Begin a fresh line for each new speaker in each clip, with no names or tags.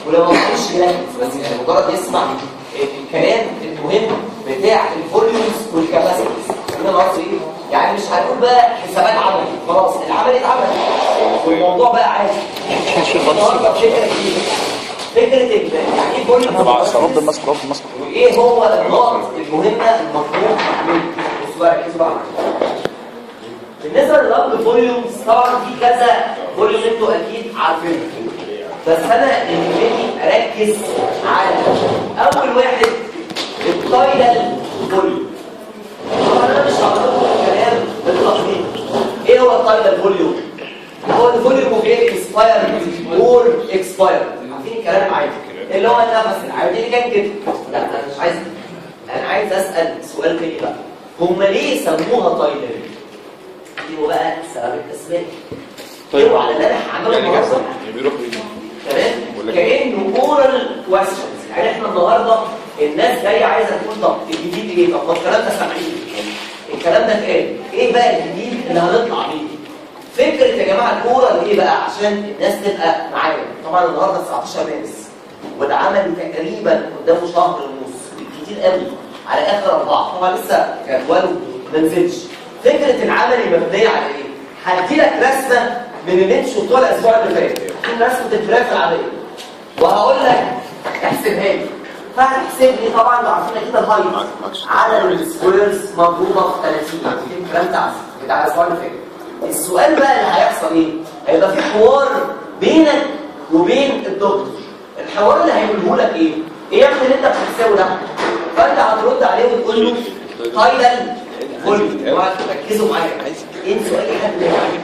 ولو ما كانش يركز بس يعني مجرد يسمع الكلام المهم بتاع الفوليومز والكاباسيتيز هنا ناقص ايه؟ يعني مش هنقول بقى حسابات عملي خلاص العمل اتعمل والموضوع بقى عادي النهارده فكره جديده فكره ال- يعني ايه فوليومز
رب المسك رب المسك
وايه هو النقط المهمه المطلوب منه بصوا بقى ركزوا بقى معايا. بالنسبه للرب فوليومز طبعا في كذا فوليوم انتوا اكيد عارفينه بس انا اللي اركز على اول واحد التايدال فوليوم طبعا انا مش هقول لكم الكلام بالتفصيل ايه هو التايدال فوليوم هو الفوليوم اوف ايه اكسباير اور اكسباير عارفين الكلام معايا اللي هو النفس العادي اللي كان كده لا انا مش عايز انا عايز اسال سؤال تاني بقى هم ليه سموها تايدال دي بقى سبب التسميه
طيب.
اوعى اللي انا هعمله
يعني
النهارده
يعني بيروح يجي
تمام
ولا
كانه اورال كويستشنز يعني احنا النهارده الناس جايه عايزه تقول طب الجديد ايه طب ما الكلام ده سامعين الكلام ده اتقال ايه بقى الجديد اللي هنطلع بيه فكره يا جماعه الاورال ايه بقى عشان الناس تبقى معايا طبعا النهارده 19 مارس والعمل تقريبا قدامه شهر ونص كتير قوي على اخر اربعه طبعا لسه جدوله ما نزلش فكره العملي مبنيه على ايه؟ هدي لك رسمه من اللي انت شفتوها الاسبوع اللي فات دي رسمه الفراخ العاديه وهقول لك احسبها لي فهتحسب لي طبعا لو عارفين كده الهايت عدد السكويرز مضروبه في 30 عارفين الكلام ده بتاع الاسبوع اللي فات السؤال بقى اللي هيحصل ايه؟ هيبقى في حوار بينك وبين الدكتور الحوار اللي هيقوله لك ايه؟ ايه يا ابني اللي انت بتحسبه ده؟ فانت هترد عليه وتقول له تايدال فوليوم اوعى تركزوا معايا ايه سؤال حد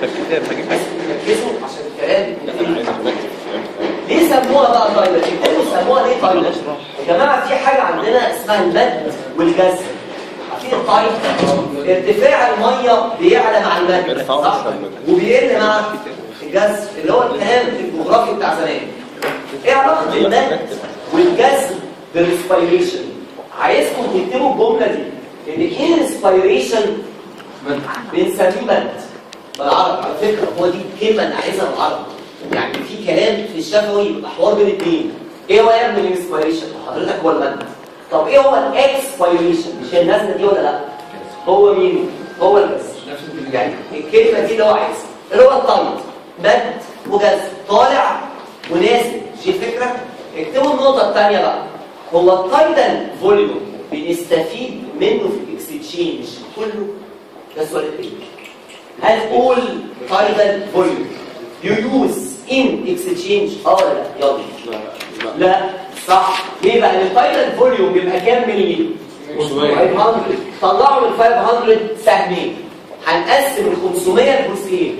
ركزوا عشان الكلام يبتدي. ليه سموها بقى تايلر؟ يبتدوا يسموها ليه تايلر؟ يا جماعه في حاجه عندنا اسمها المد والجذب. عارفين التايلر؟ ارتفاع الميه بيعلى مع المد
بيرفعوا
صح؟
مش المد.
وبيقل مع الجذب اللي هو الكلام الجغرافي بتاع زمان. ايه علاقه المد والجذب بالريسبيريشن؟ عايزكم تكتبوا الجمله دي ان ايه الريسبيريشن بنسميه مد بالعربي على فكره هو دي الكلمه اللي عايزها بالعربي يعني في كلام في الشفوي بيبقى حوار بين الاثنين ايه هو يا ابني الانسبيريشن حضرتك هو المد طب ايه هو الاكسبيريشن مش هي النازله دي ولا لا هو مين هو البس يعني الكلمه دي اللي هو عايزها اللي هو التايت مد وجذب طالع ونازل شي فكره اكتبوا النقطه الثانيه بقى هو التايدال فوليوم بنستفيد منه في الاكستشينج كله ده السؤال التاني هل all tidal volume you use in exchange اه ولا لا يلا لا صح ليه بقى التايدال فوليوم بيبقى كام ملي 500 طلعوا من 500 سهمين هنقسم ال 500 لجزئين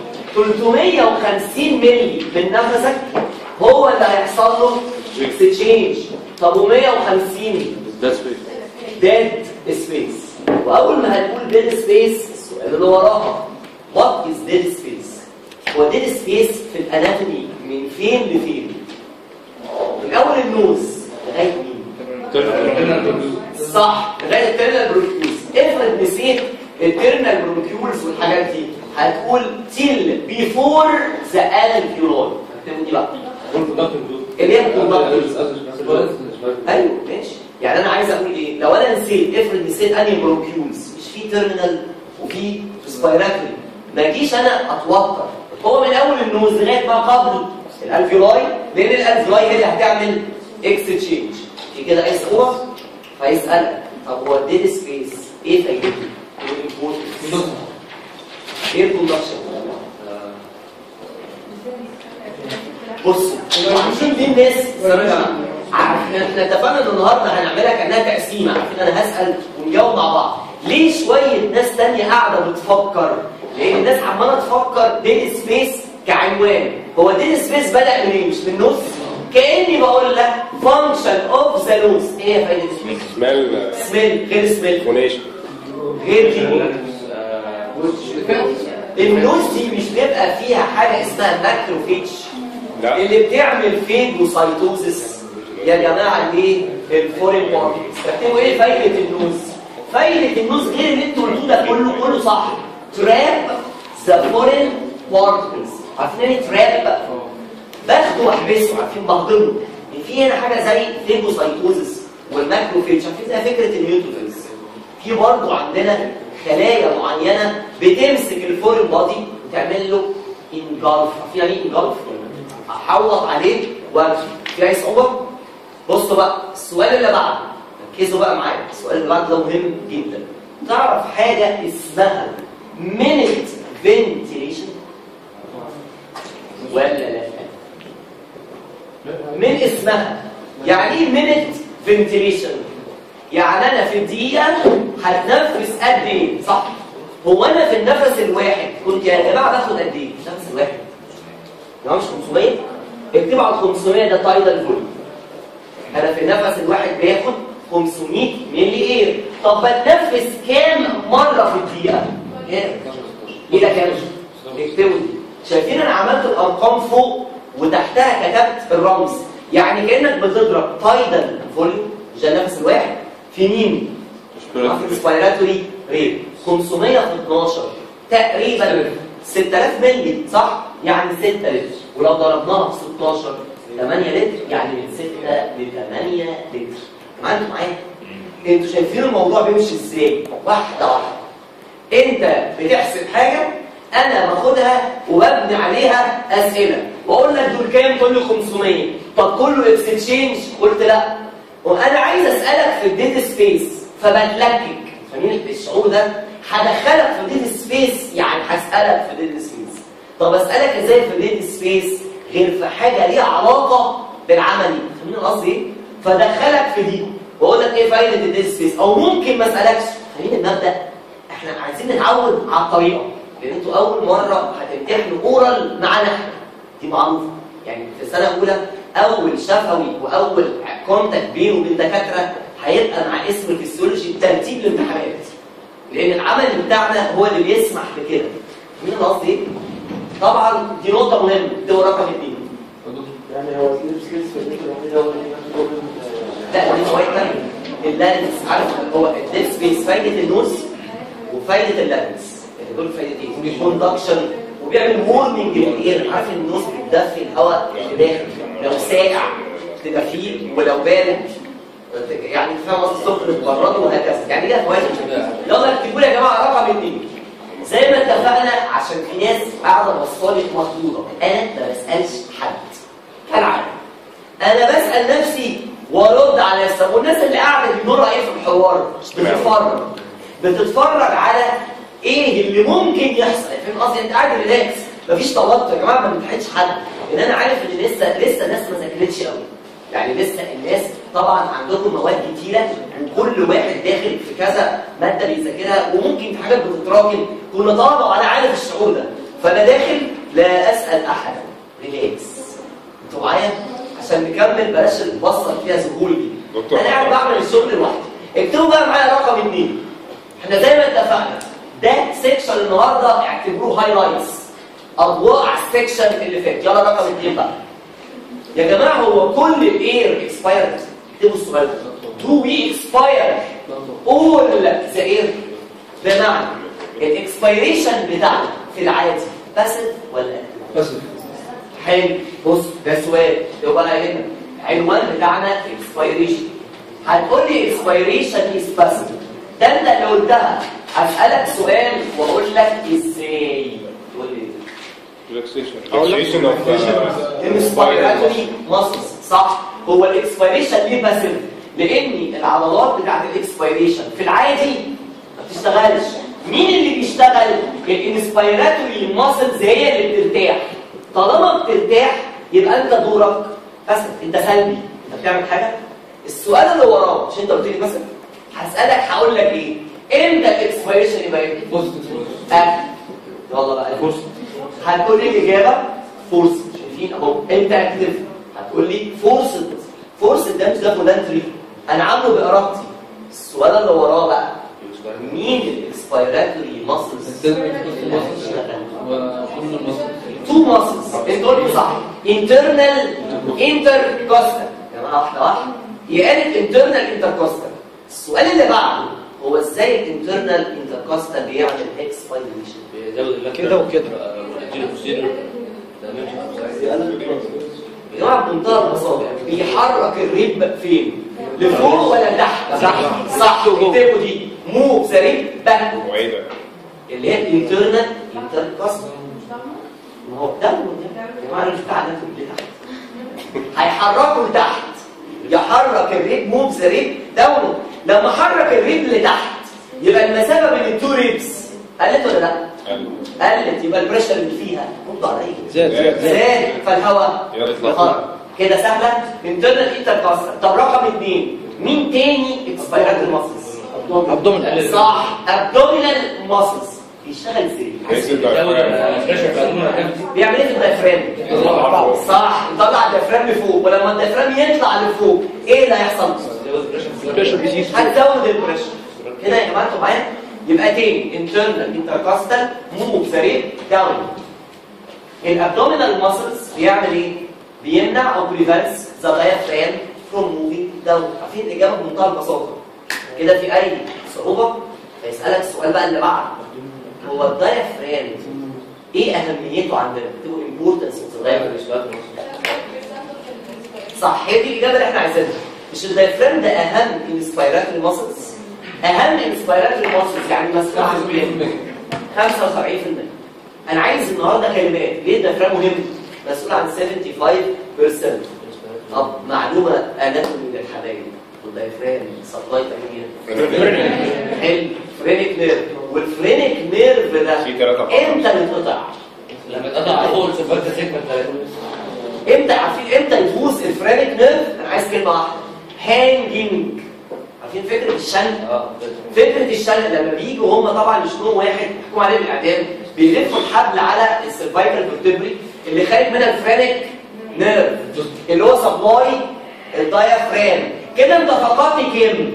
350 ملي من نفسك هو اللي هيحصل له اكستشينج طب و150
ده سبيس
ديد سبيس واول ما هنقول ديد سبيس السؤال اللي وراها وات از ديد سبيس هو ديد سبيس في الاناتومي من فين لفين من اول النوز لغايه مين صح لغايه التيرنال برونكيولز افرض نسيت التيرنال برونكيولز والحاجات دي هتقول تيل بيفور ذا الفيولار اكتبوا دي بقى اللي هي الكوندكتورز ايوه ماشي يعني انا عايز اقول ايه لو انا نسيت افرض نسيت انهي برونكيولز مش في تيرمينال وفي سبايراتوري ما اجيش انا اتوتر هو من اول النوز لغايه ما قبل الالفيولاي لان الالفيولاي هي اللي هتعمل اكستشينج في كده اي صوره فيسالك طب هو الديد سبيس ايه فايدته؟ ايه الامبورتنس؟ ايه الكوندكشن؟ بصوا انتوا عارفين دي الناس عارفين احنا اتفقنا ان النهارده هنعملها كانها تقسيمه عارفين انا هسال ونجاوب مع بعض ليه شويه ناس تانية قاعده بتفكر لان الناس عماله تفكر ديل سبيس كعنوان هو ديل سبيس بدا منين مش من النص كاني بقول لك فانكشن اوف ذا نوز ايه يا فايده سميل
سمال
سميل غير سميل
فونيشن
غير دي النوز دي مش بيبقى فيها حاجه اسمها ماكروفيج
لا.
اللي بتعمل فيجوسايتوزس يا جماعه الايه الفورين بارتكلز تكتبوا ايه فايده النوز فايده النوز غير اللي انتوا قلتوه ده كله كله صح تراب ذا فورين بارتكلز عارفين ايه تراب باخده واحبسه عارفين بهضمه ان في هنا حاجه زي فيجوسايتوزس والماكروفيج عارفين زي فكره النيوتروفيلز في برضه عندنا خلايا معينه بتمسك الفورين بادي وتعمل له انجلف في يعني ايه انجلف؟ احوط عليه وامشي في اي صعوبه؟ بصوا بقى السؤال اللي بعده ركزوا بقى معايا السؤال اللي بعده ده مهم جدا تعرف حاجه اسمها minute ventilation ولا لا من اسمها يعني ايه minute ventilation يعني انا في الدقيقه هتنفس قد ايه صح هو انا في النفس الواحد كنت يا جماعه باخد قد ايه النفس الواحد يعني مش 500 اكتبوا على 500 ده تايدال فوليوم انا في النفس الواحد باخد 500 ملي اير طب بتنفس كام مره في الدقيقه كام ايه ده كام اكتبوا دي شايفين انا عملت الارقام فوق وتحتها كتبت الرمز يعني كانك بتضرب تايدال فوليوم مش ده النفس الواحد في مين ريسبيراتوري ريت 500 في 12 تقريبا 6000 مللي صح يعني 6 لتر ولو ضربناها في 16 8 لتر يعني من 6 ل 8 لتر معايا انتوا معايا انتوا شايفين الموضوع بيمشي ازاي واحده واحده انت بتحسب حاجه انا باخدها وببني عليها اسئله واقول لك دول كام تقول لي 500 طب كله اكستشينج قلت لا وانا عايز اسالك في الديتا سبيس فبتلكك فاهمين الشعور ده هدخلك في الديتا سبيس يعني هسالك في الديتا سبيس طب اسالك ازاي في الديتا سبيس غير في حاجه ليها علاقه بالعملي فاهمين قصدي ايه فدخلك في دي واقول لك ايه فايده الديتا سبيس او ممكن ما اسالكش فاهمين المبدا احنا عايزين نتعود على الطريقه لان انتوا اول مره هتمتحنوا اورال معانا احنا دي معروفه يعني في السنه الاولى اول شفوي واول كونتاكت بينه وبين دكاتره هيبقى مع اسم الفسيولوجي ترتيب الامتحانات لان العمل بتاعنا هو اللي بيسمح بكده مين قصدي ايه؟ طبعا دي نقطه مهمه ده هو رقم اثنين
يعني هو سليب سكيلز في البيت الوحيد هو اللي بياخد
لا دي فوائد ثانيه اللارنس عارف هو الديب سبيس فايده النوز وفايده اللارنس يعني دول فايدتين كوندكشن وبيعمل وورمنج للاير عارف ان النوز بتدفي الهواء اللي داخل لو ساقع تدفيه ولو بارد يعني فاهم قصدي الصبح تبرده وهكذا يعني ليها فوائد يلا اكتبوا لي يا جماعه رقم اثنين زي ما اتفقنا عشان في ناس قاعده بصالي مخضوضه انا ما بسالش حد كالعاده انا بسال نفسي وارد على السبب والناس اللي قاعده دي دورها ايه في الحوار بتتفرج بتتفرج على ايه اللي ممكن يحصل فاهم قصدي انت قاعد ريلاكس مفيش توتر يا جماعه ما بنتحدش حد ان انا عارف ان لسه لسه الناس ما ذاكرتش قوي يعني لسه الناس طبعا عندكم مواد كتيره وكل واحد داخل في كذا ماده بيذاكرها وممكن في حاجات بتتراكم كنا طلبه وانا عارف الشعور ده فانا داخل لا اسال احدا ريلاكس انتوا معايا عشان نكمل بلاش نوصل فيها ذهول دي
دكتور.
انا قاعد بعمل الشغل لوحدي اكتبوا بقى معايا رقم اثنين احنا زي ما اتفقنا ده سيكشن النهارده اعتبروه هايلايتس اضواء على السيكشن اللي فات يلا رقم اثنين بقى يا جماعه هو كل الاير اكسبايرد اكتبوا السؤال ده دو وي اكسباير اول ذا اير بمعنى الاكسبيريشن بتاعنا في العادي باسف ولا اكتف
بس
حلو بص ده سؤال يبقى هنا عنوان بتاعنا اكسبيريشن هتقول لي اكسبيريشن از باسف ده انت اللي قلتها هسالك سؤال واقول لك ازاي تقول لي
relaxation
أقول لك-
relaxation of uh,
الانسبيراتوري ماسلز صح هو الاكسبيريشن ليه باسف لان العضلات بتاعت الاكسبيريشن في العادي ما بتشتغلش مين اللي بيشتغل الانسبيراتوري ماسلز هي اللي بترتاح طالما بترتاح يبقى انت دورك باسف انت سلبي انت بتعمل حاجه السؤال اللي وراه مش انت قلت لي باسف هسالك هقول لك ايه امتى الاكسبيريشن يبقى ايه اكل يلا بقى فرصه هتقول لي الاجابه فورس شايفين اهو انت اكتف هتقول لي فورس فورس ده مش ده فولنتري انا عامله بارادتي السؤال اللي وراه بقى مين الاكسبيراتوري ماسلز تو ماسلز انت قلت صح انترنال انتركوستال يا جماعه واحده واحده هي قالت انترنال انتركوستال السؤال اللي بعده هو ازاي الانترنال انتركوستال بيعمل اكسبيريشن
بيزود اللكنة
كده وكده.
ويديله بوزيرو ده ماشي
جماعه بمنتهى البساطه بيحرك الريب فين؟ لفوق ولا لتحت؟ صح صح اكتبوا دي موف ذا ريب باك
وايه ده؟
اللي هي الانترنال انتركاست ما هو ده يا جماعه مش بتاع ده اللي تحت هيحركه لتحت يحرك الريب موف ذا ريب داون لما حرك الريب لتحت يبقى المسافه بين التو ريبس قلت ولا لا؟
قال
قلت يبقى البريشر اللي فيها رد عليا
زاد زاد
زاد فالهواء
يطلع.
خرج كده سهله انترنال انتركاست طب رقم اثنين مين تاني اكسبيرات الماسلز
ابدومين
صح ابدومينال ماسلز بيشتغل ازاي؟
هيسيب الدايفرام.
بيعمل ايه في الدايفرام؟ صح يطلع الدايفرام لفوق ولما الدايفرام يطلع لفوق ايه اللي هيحصل؟ هتزود البريشر كده يا جماعه انتوا معايا؟ يبقى تاني انترنال انتركاستال موف ذا ريت داون الابدومينال ماسلز بيعمل ايه؟ بيمنع او بريفنس ذا دايفرام فروم موفينج داون عارفين الاجابه بمنتهى البساطه كده في اي صعوبه هيسالك السؤال بقى اللي بعده هو الدايفرام ايه اهميته عندنا؟ بتبقى امبورتنس اوف ذا دايفرام صح هي دي الاجابه اللي احنا عايزينها مش الدايفرام ده اهم انسبيراتوري ماسلز اهم انسبيراتوري ماسلز يعني مسؤول عن كام 75% انا عايز النهارده كلمات ليه الدايفرام مهم مسؤول عن 75% طب معلومه اناتومي للحبايب الدايفرام سبلاي تمرين حلو فرينك نيرف والفرينك نيرف ده
في ثلاثة
امتى يتقطع
لما اتقطع فوق سبت سيجمنت
امتى عارفين امتى يفوز الفرينك نيرف انا عايز كلمه واحده هانجينج عارفين فكره الشنق
اه
فكره الشنق لما بيجوا هم طبعا يشنقوا واحد يحكموا عليه بالاعدام بيلفوا الحبل على السيرفايكال فيرتبري اللي خارج منها الفرينك نيرف اللي هو سبلاي الدايافرام كده انت فقدت كام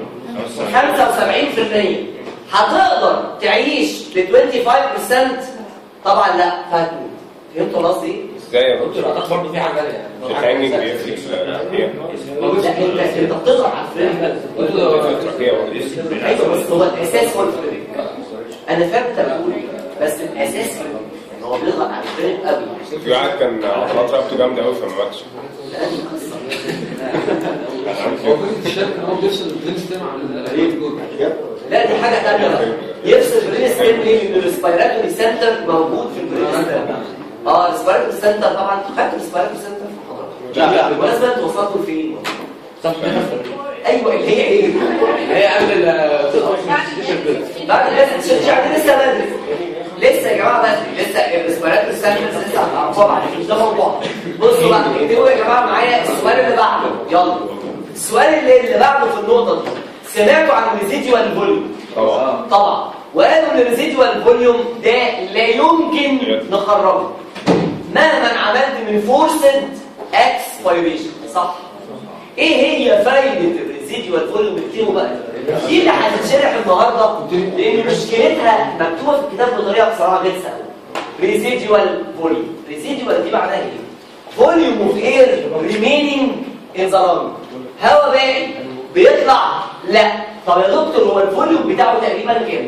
75% هتقدر تعيش ب 25% طبعا لا فهتموت فهمتوا قصدي ايه؟
ازاي يا
دكتور
دكتور؟
اعتقد برضه في حاجه ثانيه
التريننج بيفرق في الاحياء
لا انت انت بتضغط على الفريم
بيفرق في التركية برضه.
ايوه بس هو الاساس هو الفريم انا فاهم انت بتقول بس الاساس فريم يعني هو بيضغط على الفريم قوي
في واحد كان عضلات رقبته جامدة قوي فما ماتش
لا دي قصه
كان عامل
هو
كده.
فكره الشركه ان هو بيفصل البرين ستيم عن الجود
لا دي حاجه ثانيه بقى يفصل البرين ستيم ليه؟ لان الريسبيراتوري سنتر موجود في البرين ستيم اه الريسبيراتوري سنتر طبعا خدت الريسبيراتوري سنتر في المحاضره
لا.
بالمناسبه انتوا وصلتوا لفين؟
صح
ايوه اللي هي ايه؟
هي قبل ال
بعد الناس تشجع يعني لسه بدري لسه يا جماعه بدري لسه الريسبيراتوري سنتر لسه هتعرفوها بعد مش ده موضوع بصوا بقى اكتبوا يا جماعه معايا السؤال اللي بعده يلا السؤال اللي, اللي بعده في النقطه دي سمعتوا عن الريزيديوال فوليوم
طبعا
طبعا وقالوا ان الريزيدوال فوليوم ده لا يمكن نخرجه مهما عملت من فورسد اكسبيريشن صح ايه هي فايده الريزيدوال فوليوم اكتبوا بقى دي اللي هتتشرح النهارده لان مشكلتها مكتوبه في الكتاب بطريقه بصراحه غير سهله ريزيدوال فوليوم ريزيدوال دي معناها ايه فوليوم اوف اير ريمينينج ان ذا لانج هواء باقي بيطلع لا طب يا دكتور هو الفوليوم بتاعه تقريبا كام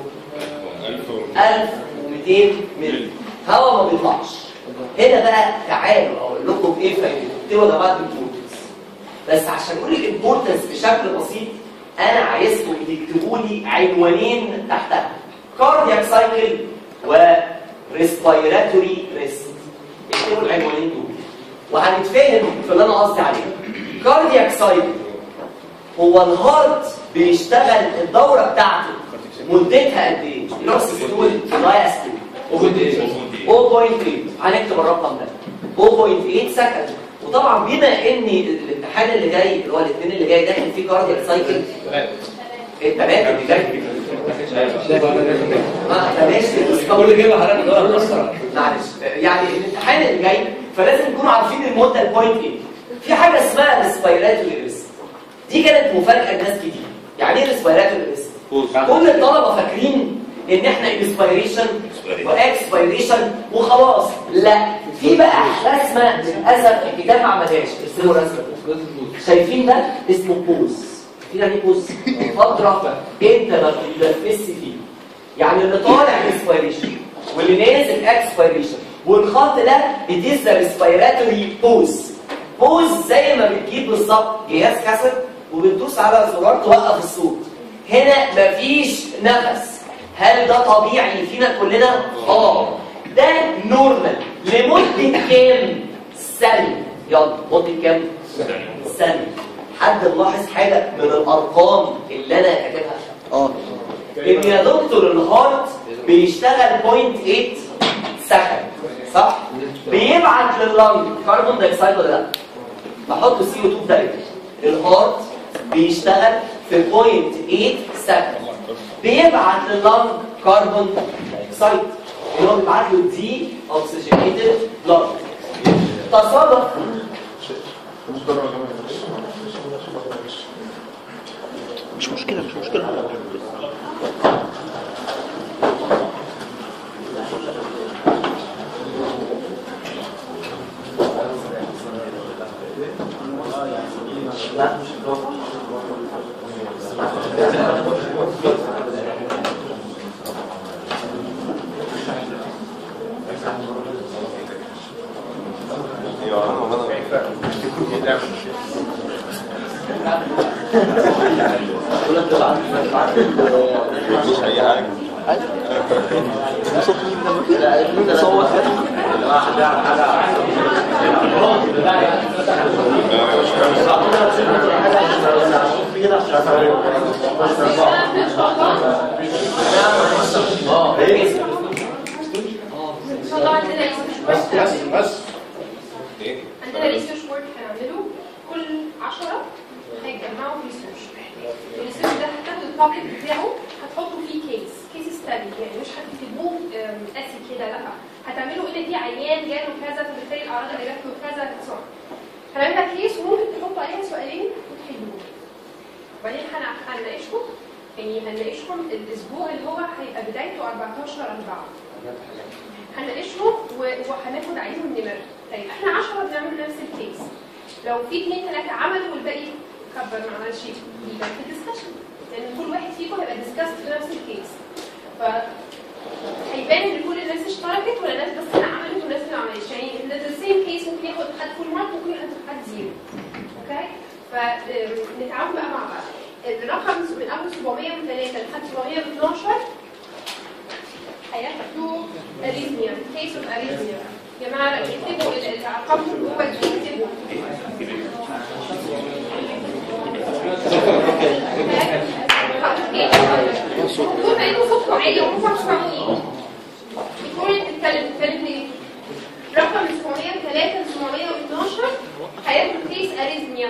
1200 مللي هواء ما بيطلعش هنا بقى تعالوا اقول لكم ايه فايدته اكتبوا يا جماعه الامبورتنس بس عشان اقول الامبورتنس بشكل بسيط انا عايزكم تكتبوا لي عنوانين تحتها كاردياك سايكل وريسبيراتوري ريست اكتبوا العنوانين دول وهنتفهم في اللي انا قصدي عليه كاردياك سايكل هو الهارت بيشتغل الدوره بتاعته مدتها قد ايه؟ نص ستول دايستول 0.8 هنكتب الرقم ده 0.8 سكند وطبعا بما ان الامتحان اللي جاي اللي هو الاثنين اللي جاي داخل فيه كاردياك سايكل الثلاثه اللي جاي ما ده ماشي
كل كلمه حضرتك بتقولها بتأثر
معلش يعني الامتحان اللي جاي فلازم نكون عارفين المده البوينت ايه في حاجه اسمها ريسبيراتوري ريست دي كانت مفاجاه لناس كتير يعني ايه ريسبيراتوري ريست كل الطلبه فاكرين ان احنا انسبيريشن واكسبيريشن وخلاص لا في بقى رسمه للاسف الكتاب ما عملهاش اسمه رسمه شايفين ده اسمه بوز في يعني إيه بوز فتره انت ما بتتنفسش فيه يعني اللي طالع انسبيريشن واللي نازل اكسبيريشن والخط ده it is the respiratory pose بوز زي ما بتجيب بالظبط جهاز كاسيت وبتدوس على زرار توقف الصوت هنا مفيش نفس هل ده طبيعي فينا كلنا؟ اه ده نورمال لمدة كام؟ ثانية يلا مدة كام؟ ثانية حد ملاحظ حاجة من الأرقام اللي أنا كاتبها؟ اه إن يا دكتور الهارت بيشتغل 0.8 سكند صح؟ بيبعت لللنج كربون دايوكسيد ولا لا؟ بحط سي او 2 دايركت الهارت بيشتغل في 0.8 سكند بيبعت لللنج كربون دايوكسيد اللي هو بيبعت له دي اوكسجينيتد بلاد تصادف
مش مشكلة مش مشكلة
مفيش اي حاجه
اه
ان شاء الله عندنا ريسيرش ورك
ايه
عندنا ريسيرش ورك هنعمله كل 10 هيجمعوا ريسيرش الريسيرش ده هتاخدوا التوبيك بتاعه هتحطوا فيه كيس كيس ستادي يعني مش هتكتبوه اسي كده لا هتعملوا ان في عيان جاله كذا فبالتالي الاعراض اللي جات له كذا كذا هنعملها كيس وممكن تحطوا عليها سؤالين وتحلوه وبعدين هن- هنناقشكم يعني هنناقشكم الاسبوع اللي هو هيبقى بدايته 14 4 هنناقشهم و- وهناخد عليهم نمر طيب احنا 10 بنعمل نفس الكيس لو في اثنين ثلاثه عملوا والباقي كبر ما عملش يبقى في ديسكشن لان كل واحد فيكم هيبقى ديسكاست في نفس الكيس ف هيبان ان كل الناس اشتركت ولا الناس بس اللي عملت والناس اللي ما عملتش يعني ذا سيم كيس ممكن ياخد حد فول مارك ممكن ياخد حد زيرو اوكي فنتعاون بقى مع بعض الرقم من اول 703 لحد 712 هياخدوا اريزميا كيس اوف اريزميا يا جماعه اكتبوا ال- الارقام جوه دي اكتبوا طول ما انتوا صوتكم عالي وممكن تسمعوني يكون تتكلم تتكلم ليه؟ رقم 703 ل 712 هياخد كيس اريزميا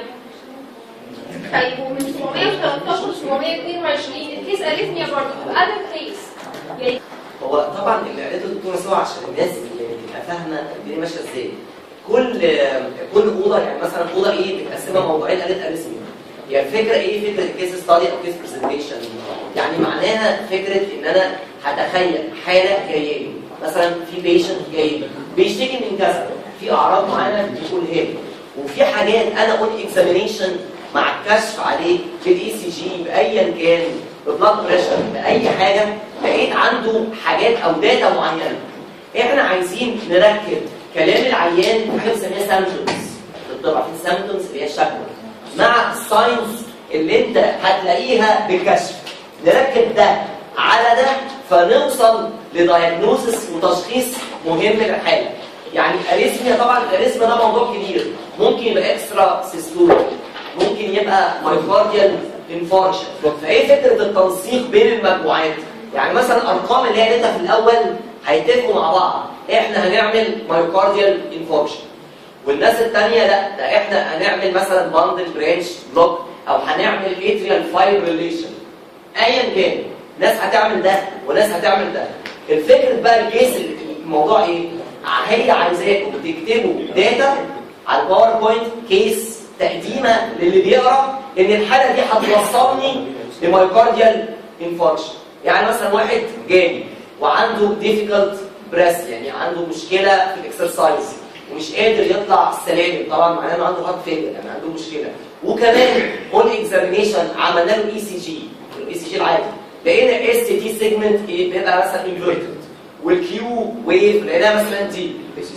طيب ومن 713 ل 722 الكيس اريزميا برضه other كيس يعني
هو طبعا اللي قالته الدكتوره سوا عشان الناس اللي تبقى فاهمه الدنيا ماشيه ازاي كل كل اوضه يعني مثلا اوضه ايه متقسمه موضوعين قالت ارسمي يعني الفكره ايه فكره الكيس ستادي او كيس برزنتيشن يعني معناها فكره ان انا هتخيل حاله جايه لي مثلا في بيشنت جاي لي بيشتكي من كذا في اعراض معينه بتقولها لي وفي حاجات انا اون اكزامينيشن مع الكشف عليه بالاي سي جي بايا كان ببلاد بريشر باي حاجه لقيت عنده حاجات او داتا معينه احنا عايزين نركب كلام العيان حاجه بنسميها سامبتومز بالطبع في سامبتومز اللي هي الشكوى مع الساينس اللي انت هتلاقيها بالكشف نركب ده على ده فنوصل لدايجنوسس وتشخيص مهم للحاله يعني الاريثميا طبعا الاريثميا ده موضوع كبير ممكن يبقى اكسترا سيستول ممكن يبقى مايوكارديال انفاركشن فايه فكره التنسيق بين المجموعات يعني مثلا الارقام اللي هي قالتها في الاول هيتفقوا مع بعض احنا هنعمل مايوكارديال انفاركشن والناس التانية لا ده احنا هنعمل مثلا باندل برانش بلوك او هنعمل اتريال فايبريليشن ايا كان ناس هتعمل ده وناس هتعمل ده الفكرة بقى الكيس الموضوع ايه هي عايزاكم تكتبوا داتا على الباوربوينت كيس تقديمه للي بيقرا ان الحاله دي هتوصلني لمايوكارديال انفاركشن يعني مثلا واحد جالي وعنده ديفيكالت بريس يعني عنده مشكله في الاكسرسايز ومش قادر يطلع السلالم طبعا معناه انه عنده هارت فيلر يعني عنده مشكله وكمان اون اكزامينيشن عملنا له اي سي جي الاي سي جي العادي لقينا اس تي سيجمنت بيبقى مثلا انفيرتد والكيو ويف لقيناها مثلا دي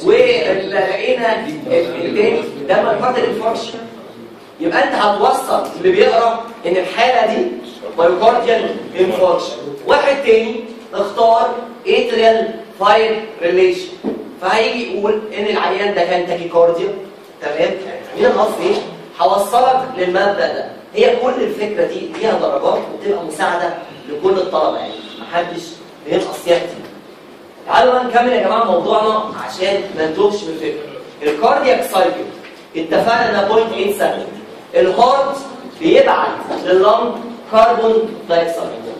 ولقينا التاني ده مايوكارديال انفاركشن يبقى انت هتوصل اللي بيقرا ان الحاله دي مايوكارديال انفاركشن واحد تاني اختار اتريال فاير ريليشن فهيجي يقول ان العيان ده كان تاكيكارديا تمام مين القصد ايه هوصلك للمبدا ده هي كل الفكره دي ليها درجات وبتبقى مساعده لكل الطلبه يعني محدش بينقص يكتب تعالوا بقى نكمل يا جماعه موضوعنا عشان ما نتوهش من الفكره الكاردياك سايكل اتفقنا انها 0.87 الهارت بيبعت لللنج كربون دايوكسيد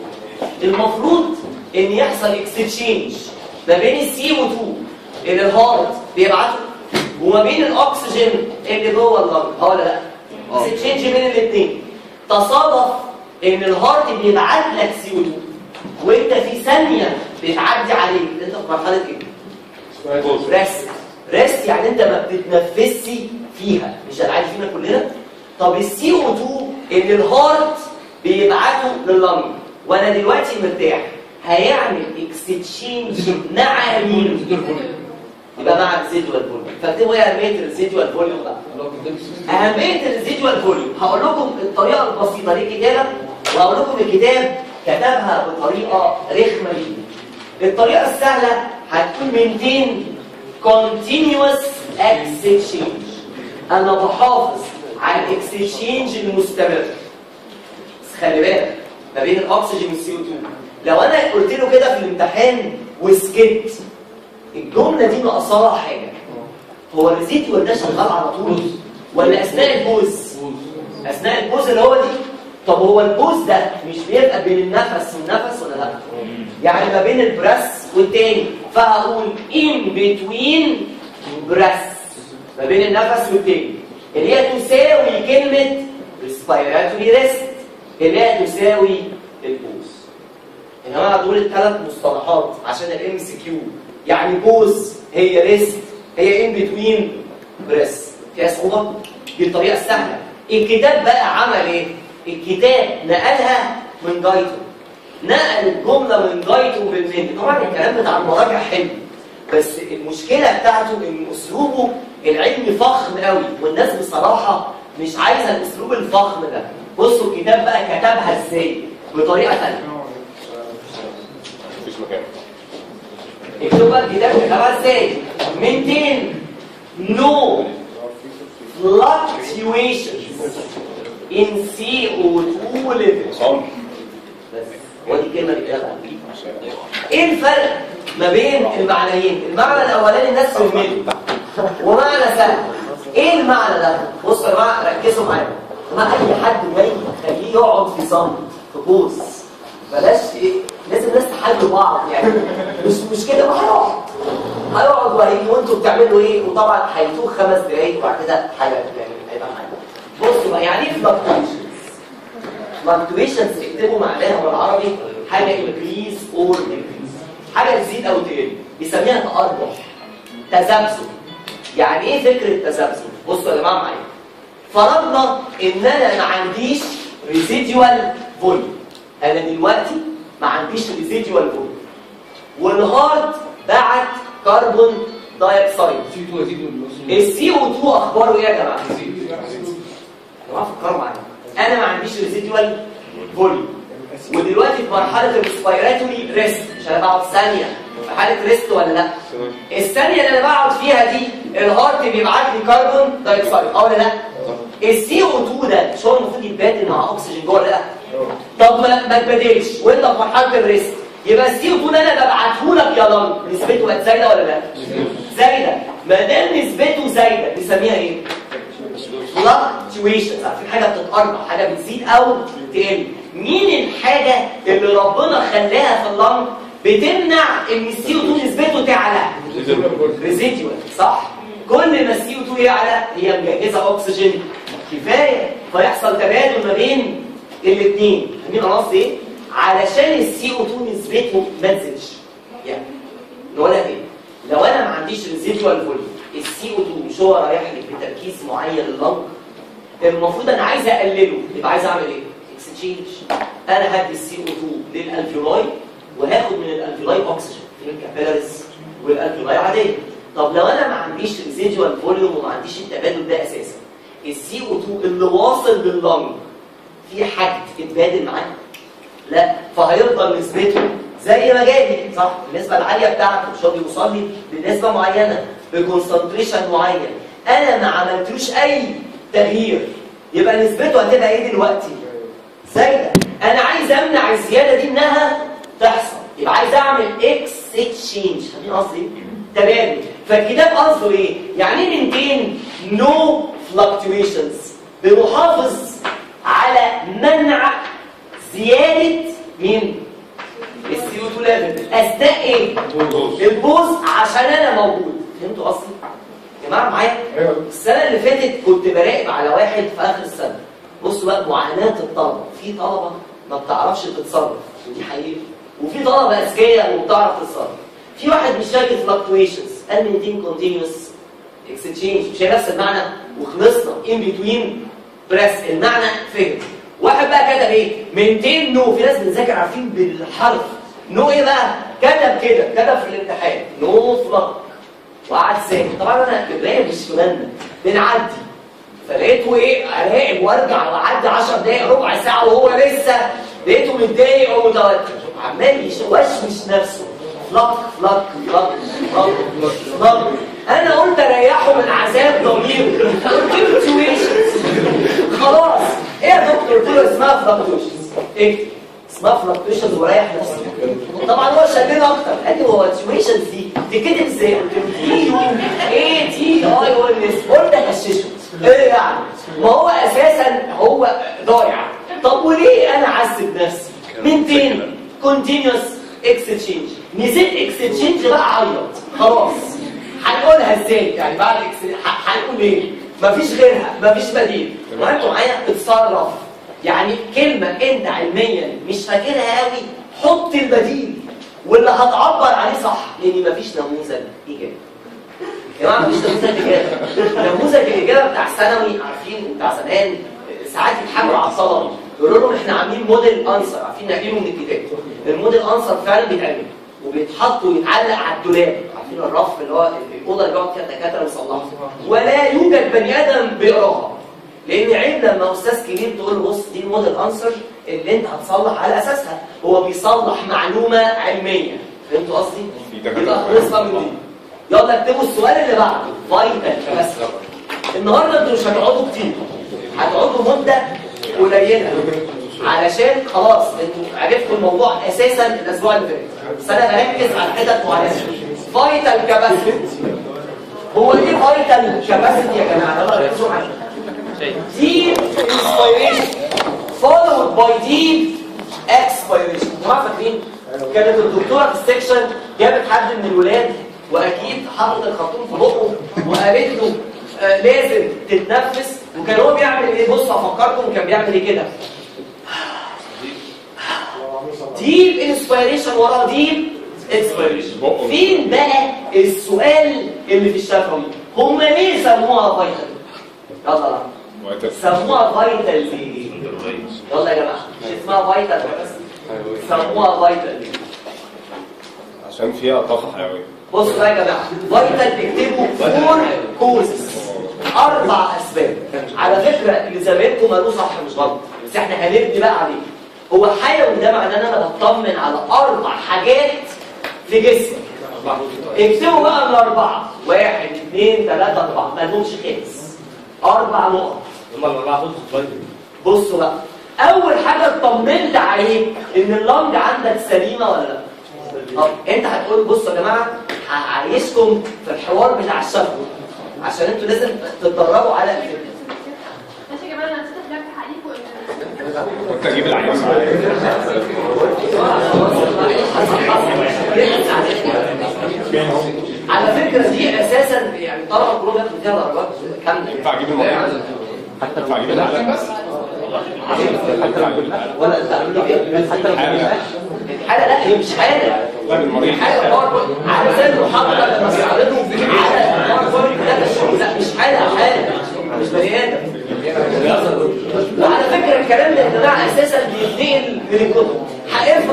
المفروض ان يحصل اكستشينج ما بين السي او 2 اللي الهارت بيبعته وما بين الاكسجين اللي جوه اللنج اه ولا لا اكستشينج بين الاثنين تصادف ان الهارت بيبعت لك سي او 2 وانت في ثانيه بتعدي عليه انت في مرحله ايه ريست ريست يعني انت ما بتتنفسش فيها مش العادي فينا كلنا طب السي او 2 اللي الهارت بيبعته لللنج وانا دلوقتي مرتاح هيعمل اكستشينج مع مين يبقى مع الريزيدوال فوليوم فاكتبوا ايه اهميه الريزيدوال فوليوم بقى اهميه الريزيدوال فوليوم هقول لكم الطريقه البسيطه للكتابه وهقول لكم الكتاب كتبها بطريقه رخمه جدا الطريقه السهله هتكون مينتين continuous exchange انا بحافظ على الاكسشينج المستمر بس خلي بالك ما بين الاكسجين والسي او 2 لو انا قلت له كده في الامتحان وسكت الجمله دي ناقصاها حاجه هو الريزيدوال ده شغال على طول ولا اثناء البوز اثناء البوز اللي هو دي طب هو البوز ده مش بيبقى بين النفس والنفس ولا لا يعني ما بين البريس والتاني فهقول in between breaths ما بين النفس والتاني اللي هي تساوي كلمة respiratory rest اللي هي تساوي البوز يا جماعه دول الثلاث مصطلحات عشان الام سي كيو يعني بوز هي ريست هي ان بتوين بريس فيها صعوبه دي الطريقه السهله الكتاب بقى عمل ايه الكتاب نقلها من جايته نقل الجمله من جايته بالمن طبعا الكلام بتاع المراجع حلو بس المشكله بتاعته ان اسلوبه العلمي فخم قوي والناس بصراحه مش عايزه الاسلوب الفخم ده بصوا الكتاب بقى كتبها ازاي بطريقه ثانيه
مفيش مكان
اكتب بقى الكتاب كتبها ازاي maintain no fluctuations in CO2 level
صم
بس هو دي الكلمه اللي كتبها ايه الفرق ما بين المعنيين المعنى الاولاني الناس فهمته ومعنى سهل ايه المعنى ده بصوا يا جماعه ركزوا معايا ما اي حد جاي خليه يقعد في صمت في بوز بلاش ايه لازم الناس تحل بعض يعني مش مش كده ما هيقعد هيقعد وهيجي وانتوا بتعملوا ايه وطبعا هيتوه خمس دقايق وبعد كده حاجه يعني هيبقى حاجه بصوا بقى يعني ايه فلكتويشنز فلكتويشنز اكتبوا معناها بالعربي حاجه انكريز اور ديكريز حاجه تزيد او تقل بيسميها تأرجح تذبذب يعني ايه فكره التذبذب بصوا يا جماعه معايا فرضنا ان انا ما عنديش ريزيديوال فوليوم انا دلوقتي ما عنديش ريزيديوال فوليوم والهارت بعت كربون دايوكسيد
سي 2 يزيد
السي او 2 اخباره ايه يا جماعه يا جماعه فكروا معايا انا ما عنديش ريزيديوال فوليوم ودلوقتي في مرحله الريسبيراتوري ريست مش انا بقعد ثانيه في حاله ريست ولا لا الثانيه اللي انا بقعد فيها دي الهارت بيبعت لي كربون دايوكسيد اه ولا لا السي او 2 ده مش هو المفروض يتبادل مع اكسجين جوه ولا لا طب ما ما تبادلش وانت في مرحله الريست يبقى السي او 2 ده انا ببعته لك يا لنج نسبته بقت زايده ولا لا زايده ما دام نسبته زايده نسميها ايه fluctuations عارفين حاجه بتتقرب حاجه بتزيد او تقل مين الحاجه اللي ربنا خلاها في اللنج بتمنع ان السي او 2 نسبته تعلى ريزيديوال صح كل ما السي او 2 يعلى هي مجهزه اكسجين كفايه فيحصل تبادل ما بين الاثنين فاهمين انا قصدي ايه علشان السي او 2 نسبته ما تزيدش يعني نقولها ايه لو انا ما عنديش ريزيديوال فوليوم السي او 2 مش هو رايح لي بتركيز معين لللنج المفروض انا عايز اقلله يبقى عايز اعمل ايه اكسشينج انا هدي السي او 2 للالفيولاي وهاخد من الالفيولاي اكسجين الكابيلاريز والالفيولاي عاديه طب لو انا ما عنديش ريزيدوال فوليوم وما عنديش التبادل ده اساسا السي او 2 اللي واصل لللنج في حد اتبادل معاه لا فهيفضل نسبته زي ما جالي صح النسبه العاليه بتاعته مش هو بيوصل لي بنسبه معينه بكونسنتريشن معين انا ما عملتلوش اي تغيير يبقى نسبته هتبقى ايه دلوقتي زايده انا عايز امنع الزياده دي انها تحصل يبقى عايز اعمل اكس اكسشينج فاهمين قصدي ايه؟ تبادل فالكتاب قصده ايه يعني ايه مينتين نو فلكتويشنز بنحافظ على منع زياده مين السي او 2 ليفل اثناء ايه البوز عشان انا موجود فهمتوا قصدي يا جماعه معايا السنه اللي فاتت كنت براقب على واحد في اخر السنه بصوا بقى معاناه الطلبه في طلبه ما بتعرفش تتصرف ودي حقيقه وفي طلبه اذكياء وبتعرف تتصرف في واحد مش فاكر فلكتويشنز قال مينتين كونتينوس اكستشينج مش هي نفس المعنى وخلصنا ان بتوين بريس المعنى فهم واحد بقى كتب ايه مينتين نو في ناس بنذاكر عارفين بالحرف نو ايه بقى كتب كده كتب في الامتحان نو فلك وقعد ساكت طبعا انا القرايه مش فلان بنعدي فلقيته ايه اراقب وارجع واعدي 10 دقايق ربع ساعه وهو لسه لقيته متضايق ومتوتر عمال يوشوش نفسه فلك فلك فلك فلك فلك انا قلت اريحه من عذاب ضميره قلت له تويشنز خلاص ايه يا دكتور قلت له اسمها فلكتوشنز اكتب اسمها فلكتوشنز وريح نفسك طبعا هو شدنا اكتر قال لي هو تويشنز دي تكتب ازاي قلت له تي يو اي تي اي او ان اس قلت اغششه ايه يعني ما هو اساسا هو ضايع طب وليه انا اعذب نفسي مينتين كونتينوس اكستشينج نسيت اكستشينج بقى عيط خلاص هنقولها ازاي يعني بعد اكس هنقول ايه مفيش غيرها مفيش بديل وانتوا معايا اتصرف يعني كلمه انت علميا مش فاكرها قوي حط البديل واللي هتعبر عليه صح لان مفيش نموذج ايجابي يا جماعه مفيش نموذج اجابه نموذج الاجابه بتاع ثانوي عارفين وبتاع زمان ساعات يتحاملوا على الطلبه يقولوا لهم احنا عاملين موديل انسر عارفين نقله من الكتاب الموديل انسر فعلا بيتعمل وبيتحط ويتعلق على الدولاب عارفين الرف اللي هو الاوضه اللي بيقعد فيها الدكاتره بيصلحها ولا يوجد بني ادم بيقراها لان عيب لما استاذ كبير تقول له بص دي الموديل انسر اللي انت هتصلح على اساسها هو بيصلح معلومه علميه فهمتوا قصدي؟
في دكاترة
يبقى خلصنا من دي يلا اكتبوا السؤال اللي بعده فايتال بس النهارده انتوا مش هتقعدوا كتير هتقعدوا مده قليله علشان خلاص انتوا عرفتوا الموضوع اساسا الاسبوع اللي فات بس انا بركز على حتت معينه فايتال كاباسيتي هو ايه فايتال كاباسيتي يا جماعه يلا ركزوا معايا deep inspiration followed by deep expiration جماعه فاكرين كانت الدكتوره في السكشن جابت حد من الولاد واكيد حطت الخرطوم في بقه وقالت له آه لازم تتنفس وكان هو بيعمل ايه بص افكركم كان بيعمل ايه كده ديب انسبيريشن ورا ديب اكسبيريشن فين بقى السؤال اللي في الشفوي هم ليه سموها فايتال يلا لا
وقت
سموها فايتال ليه يلا يا جماعه مش اسمها فايتال بس سموها فايتال ليه
عشان فيها طاقة حيوية
بصوا بقى يا جماعه فايتال تكتبوا فور كوزز اربع اسباب على فكره اللي زمانكم قالوه صح مش غلط بس احنا هنبني بقى عليه هو حيوي ده معناه ان انا بطمن على اربع حاجات في جسمي اكتبوا بقى الاربعه واحد اثنين ثلاثه اربعه ما لهمش خامس اربع نقط
هم الاربعه خدوا فايتال
بصوا بقى اول حاجه اطمنت عليك ان اللنج عندك سليمه ولا لا طب انت هتقول بصوا يا جماعه هعيشكم في الحوار بتاع الشفوي عشان انتوا لازم تتدربوا على الفكره
ماشي يا جماعه انا نسيت احلف عليكم ان
كنت اجيب العيان معايا
على فكره دي اساسا يعني طلبه كلهم ياخدوا فيها درجات كامله
ينفع اجيب المريض ينفع اجيب العيان بس ينفع اجيب العيان
ولا انت حتى لو
حالة.
حاله لا هي مش حاله
لا المريض
حاجه باوربوينت على زي المحاضره لما بيعرضوا على باوربوينت ده مش لا مش حاله حاله مش بني ادم وعلى فكره الكلام ده يا جماعه اساسا بيتنقل من الكتب هافرض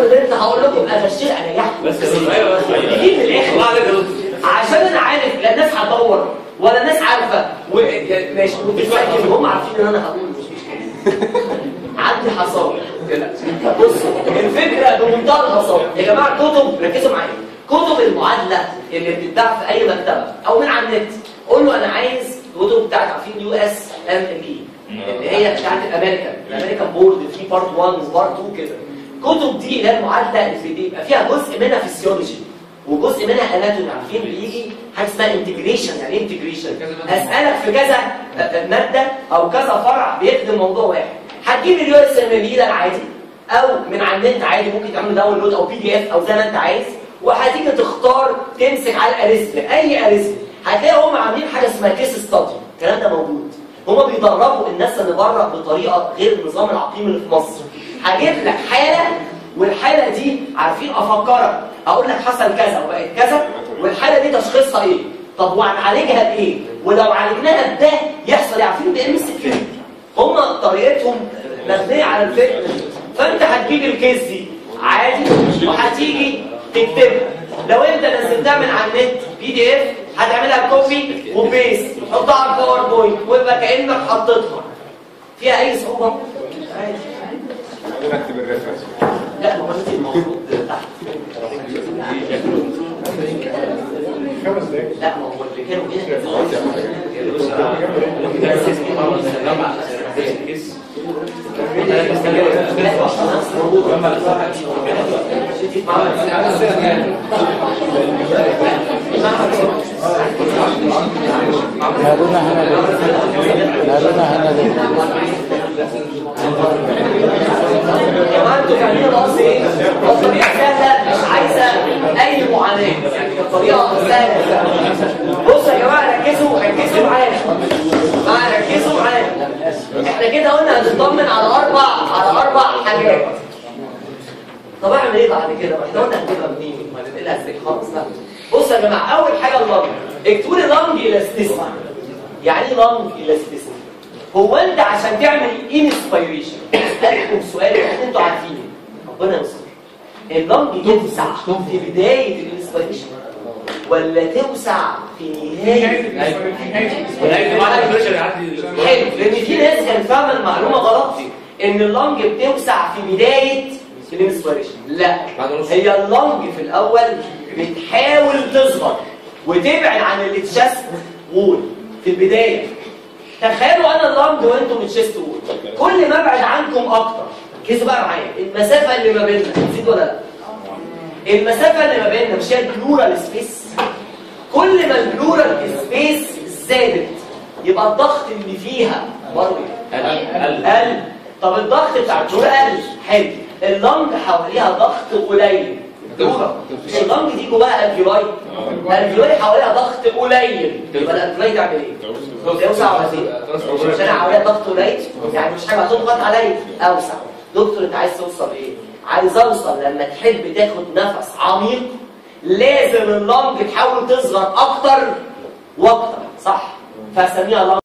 افرض انت هقول لكم اغشش اريحكم
بس ايوه بس
نجيب من الاخر
الله عليك يا دكتور
عشان انا عارف لا الناس هتدور ولا الناس عارفه و... يا- ماشي وتتسجل هم عارفين ان انا هقول مش مشكله عندي حصاوي بصوا الفكره بمنتهى البساطه يا جماعه كتب ركزوا معايا كتب المعادله اللي بتتباع في اي مكتبه او من على النت قول له انا عايز كتب بتاعت عارفين يو اس ام ام اي اللي هي بتاعت الامريكان الامريكان بورد في بارت 1 وبارت 2 كده الكتب دي اللي هي المعادله اللي بيبقى فيها جزء منها فيسيولوجي وجزء منها اناتومي عارفين بيجي حاجه اسمها انتجريشن يعني ايه انتجريشن اسالك في كذا ماده او كذا فرع بيخدم موضوع واحد هتجيب اليو اس ام ام ده العادي او من على النت عادي ممكن تعمل داونلود او بي دي اف او زي ما انت عايز وهتيجي تختار تمسك على الاريزم اي اريزم هتلاقي هم عاملين حاجه اسمها كيس ستادي الكلام ده موجود هم بيدربوا الناس اللي بره بطريقه غير النظام العقيم اللي في مصر هجيب لك حاله والحاله دي عارفين افكرك اقول لك حصل كذا وبقت كذا والحاله دي تشخيصها ايه طب وهنعالجها بايه ولو عالجناها بده يحصل ايه عارفين بام اس هم طريقتهم مبنيه على الفكر فانت هتجيب الكيس دي عادي وهتيجي تكتبها لو انت نزلتها من على النت بي دي اف هتعملها كوبي وبيست تحطها على الباوربوينت ويبقى كانك حطيتها فيها اي صعوبه عادي
نكتب الريفرنس
لا ما هو انت المفروض تحت
خمس دقايق
لا ما هو اللي كانوا
نادونا هنا ليه؟ نادونا هنا ليه؟
يا جماعه انتوا فاهمين القصد ايه؟ الطريقه سهله مش عايزه اي معاناه يعني الطريقه سهله بصوا يا جماعه ركزوا ركزوا معايا معايا ركزوا معايا احنا كده قلنا هنطمن على اربع على اربع حاجات طب اعمل ايه بعد كده؟ ما احنا قلنا هنجيبها منين؟ ما ننقلها ازاي خالص لا بصوا يا جماعه اول حاجه اللنج اكتبوا لي لنج الاستيستي يعني ايه لنج الاستيستي؟ هو انت عشان تعمل انسبيريشن اسالكم سؤال انتوا عارفينه ربنا يستر اللنج توسع في بدايه الانسبيريشن ولا توسع في نهايه
ونهاية معانا البريشر يعدي
حلو لان في ناس كانت فاهمه المعلومه غلط ان اللنج بتوسع في بدايه الانسبيريشن لا
بعد نص.
هي اللنج في الاول بتحاول تصغر وتبعد عن التشست وول في البدايه تخيلوا انا اللنج وانتم التشست وول كل ما ابعد عنكم اكتر ركزوا بقى معايا المسافه اللي ما بيننا تزيد ولا لا المسافه اللي ما بيننا مش هي البلورال سبيس كل ما البلورال سبيس زادت يبقى الضغط اللي فيها برضه
قل.
قل طب الضغط بتاع البلورال قل حلو اللنج حواليها ضغط قليل البلورال. مش اللنج دي جواها الفيولاي الفيولاي حواليها ضغط قليل يبقى الالفيولاي تعمل ايه؟ توسع ولا تضيق؟ مش انا حواليها ضغط قليل يعني مش حاجه هتضغط عليا اوسع دكتور انت عايز توصل ايه؟ عايز اوصل لما تحب تاخد نفس عميق لازم اللنج تحاول تصغر اكتر واكتر صح؟ فاسميها لنج